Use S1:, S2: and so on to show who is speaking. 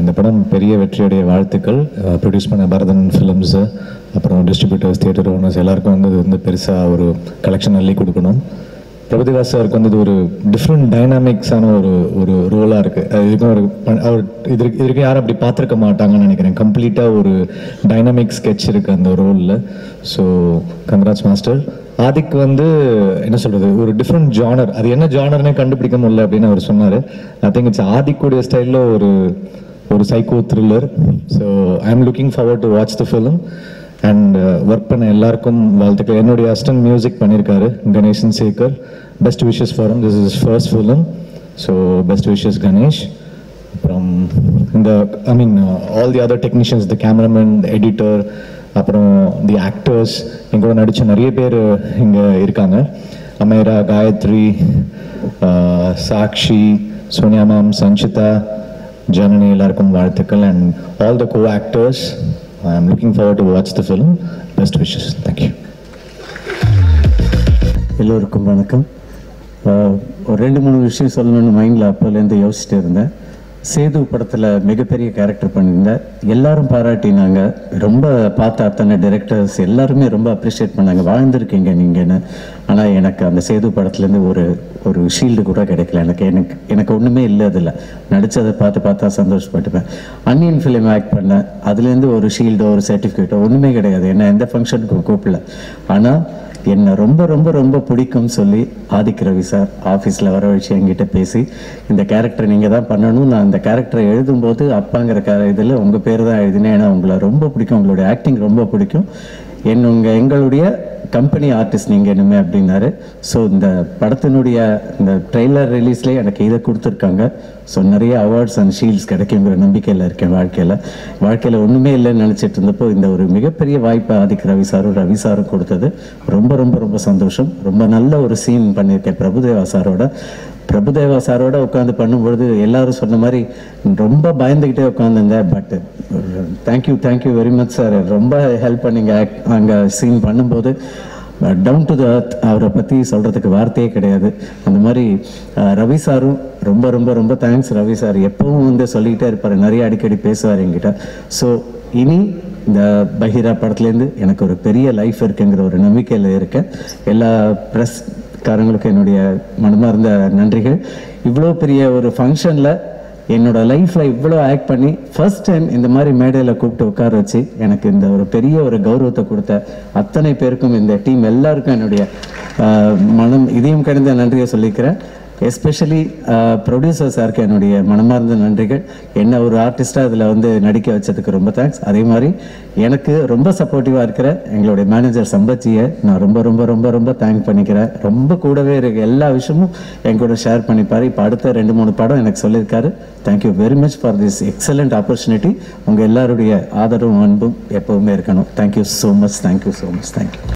S1: இந்த படம் பெரிய வெற்றியுடைய வாழ்த்துக்கள் ப்ரொடியூஸ் பண்ண பரதன் ஃபிலிம்ஸு அப்புறம் டிஸ்ட்ரிபியூட்டர்ஸ் தியேட்டர் ஓனர்ஸ் எல்லாருக்கும் வந்து இது வந்து பெருசாக ஒரு கலெக்ஷன் அள்ளி கொடுக்கணும் பிரபுதேவா சாருக்கு வந்து இது ஒரு டிஃப்ரெண்ட் டைனாமிக்ஸான ஒரு ஒரு ரோலாக இருக்குது அது இதுக்கும் ஒரு ப- அவர் இது இதுக்கு யாரும் அப்படி பார்த்துருக்க மாட்டாங்கன்னு நினைக்கிறேன் கம்ப்ளீட்டாக ஒரு டைனாமிக் ஸ்கெட்ச் இருக்குது அந்த ரோலில் ஸோ கங்கராஜ் மாஸ்டர் ஆதிக் வந்து என்ன சொல்கிறது ஒரு டிஃப்ரெண்ட் ஜானர் அது என்ன ஜானர்னே கண்டுபிடிக்க முடியல அப்படின்னு அவர் சொன்னார் ஐ திங்க் இட்ஸ் ஆதிக்குடைய ஸ்டைலில் ஒரு ஒரு psycho thriller so I am looking forward to watch the film and work பண்ண எல்லாருக்கும் வாழ்த்துக்கள் என்னுடைய அஸ்டன் மியூசிக் பண்ணியிருக்காரு Ganesan Sekar best wishes for this is first film so best wishes Ganesh அப்புறம் இந்த I mean all the other technicians the cameraman editor அப்புறம் the actors எங்கூட நடித்த நிறைய பேர் இங்கே இருக்காங்க அமேரா காயத்ரி ஆஹ், சாக்ஷி சோனியா மேம் சஞ்சிதா ஜனனி எல்லாருக்கும் வாழ்த்துக்கள் and all the go actors I am looking forward to watch the film best wishes thank you
S2: எல்லோருக்கும் வணக்கம் ஆஹ் ஒரு ரெண்டு மூணு விஷயம் சொல்லணும்னு மைண்டில் அப்போலேருந்து யோசிச்சுட்டு இருந்தேன் சேது படத்தில் மிகப்பெரிய கேரக்டர் பண்ணியிருந்தேன் எல்லாரும் பாராட்டினாங்க ரொம்ப பார்த்த அத்தனை டைரக்டர்ஸ் எல்லாருமே ரொம்ப அப்ரிஷியேட் பண்ணாங்க வாழ்ந்திருக்கீங்க நீங்கன்னு ஆனால் எனக்கு அந்த சேது படத்துலேருந்து ஒரு ஒரு ஷீல்டு கூட கிடைக்கல எனக்கு எனக்கு எனக்கு ஒன்றுமே இல்லை அதில் நடித்ததை பார்த்து பார்த்தா சந்தோஷப்பட்டுப்பேன் அன்னியன் ஃபிலிம் ஆக்ட் பண்ணேன் அதுலேருந்து ஒரு ஷீல்டோ ஒரு சர்டிஃபிகேட்டோ ஒன்றுமே கிடையாது என்ன எந்த ஃபங்க்ஷனுக்கும் கூப்பிடல ஆனால் என்னை ரொம்ப ரொம்ப ரொம்ப பிடிக்கும் சொல்லி ஆதிக் ரவி சார் ஆஃபீஸில் வர வச்சு என்கிட்ட பேசி இந்த கேரக்டர் நீங்கள் தான் பண்ணணும் நான் இந்த கேரக்டரை எழுதும்போது அப்பாங்கிற கே இதில் உங்கள் பேர் தான் எழுதினேன் ஏன்னா உங்களை ரொம்ப பிடிக்கும் உங்களுடைய ஆக்டிங் ரொம்ப பிடிக்கும் என் உங்கள் எங்களுடைய கம்பெனி ஆர்டிஸ்ட் நீங்கள் இனிமே அப்படின்னாரு ஸோ இந்த படத்தினுடைய இந்த ட்ரெய்லர் ரிலீஸ்லேயே எனக்கு இதை கொடுத்துருக்காங்க ஸோ நிறைய அவார்ட்ஸ் அண்ட் ஷீல்ட்ஸ் கிடைக்குங்கிற நம்பிக்கையில் இருக்கேன் வாழ்க்கையில் வாழ்க்கையில் ஒன்றுமே இல்லைன்னு நினச்சிட்டு இருந்தப்போ இந்த ஒரு மிகப்பெரிய வாய்ப்பை ஆதிக் ரவி சாரும் ரவி சாரும் கொடுத்தது ரொம்ப ரொம்ப ரொம்ப சந்தோஷம் ரொம்ப நல்ல ஒரு சீன் பண்ணியிருக்கேன் பிரபுதேவா சாரோட பிரபுதேவா சாரோட உட்காந்து பண்ணும்பொழுது எல்லாரும் சொன்ன மாதிரி ரொம்ப பயந்துக்கிட்டே உட்காந்துங்க but thank you thank you very much sir ரொம்ப ஹெல்ப் பண்ணீங்க act- அங்கே சீன் பண்ணும்போது டவுன் டு த அர்த் அவரை பற்றி சொல்கிறதுக்கு வார்த்தையே கிடையாது அந்த மாதிரி அஹ், ரவி சாரும் ரொம்ப ரொம்ப ரொம்ப தேங்க்ஸ் ரவி சார் எப்பவும் வந்து சொல்லிக்கிட்டே இருப்பார் நிறைய அடிக்கடி பேசுவார் என்கிட்ட ஸோ இனி இந்த பஹீரா படத்துலேருந்து எனக்கு ஒரு பெரிய லைஃப் இருக்குங்கிற ஒரு நம்பிக்கையில் இருக்கேன் எல்லா ப்ரெஸ் காரங்களுக்கும் என்னுடைய மனமார்ந்த நன்றிகள் இவ்வளோ பெரிய ஒரு ஃபங்க்ஷனில் என்னோட லைஃப்பில் இவ்வளோ ஆக்ட் பண்ணி ஃபர்ஸ்ட் டைம் இந்த மாதிரி மேடையில் கூப்பிட்டு உட்கார வச்சு எனக்கு இந்த ஒரு பெரிய ஒரு கௌரவத்தை கொடுத்த அத்தனை பேருக்கும் இந்த டீம் எல்லாருக்கும் என்னுடைய ஆஹ், மனம் இதயம் கிடந்த நன்றியை சொல்லிக்கிறேன் எஸ்பெஷலி ப்ரொடியூசர் சாருக்கு என்னுடைய மனமார்ந்த நன்றிகள் என்ன ஒரு ஆர்டிஸ்டாக இதில் வந்து நடிக்க வச்சதுக்கு ரொம்ப தேங்க்ஸ் அதே மாதிரி எனக்கு ரொம்ப சப்போர்ட்டிவாக இருக்கிற எங்களுடைய மேனேஜர் சம்பத்ஜியை நான் ரொம்ப ரொம்ப ரொம்ப ரொம்ப தேங்க் பண்ணிக்கிறேன் ரொம்ப கூடவே இருக்க எல்லா விஷயமும் என் கூட ஷேர் பண்ணிப்பார் இப்போ அடுத்த ரெண்டு மூணு படம் எனக்கு சொல்லியிருக்காரு thank you very much for this excellent opportunity உங்கள் எல்லாருடைய ஆதரவும் அன்பும் எப்போவுமே இருக்கணும் thank you so much thank you so much thank you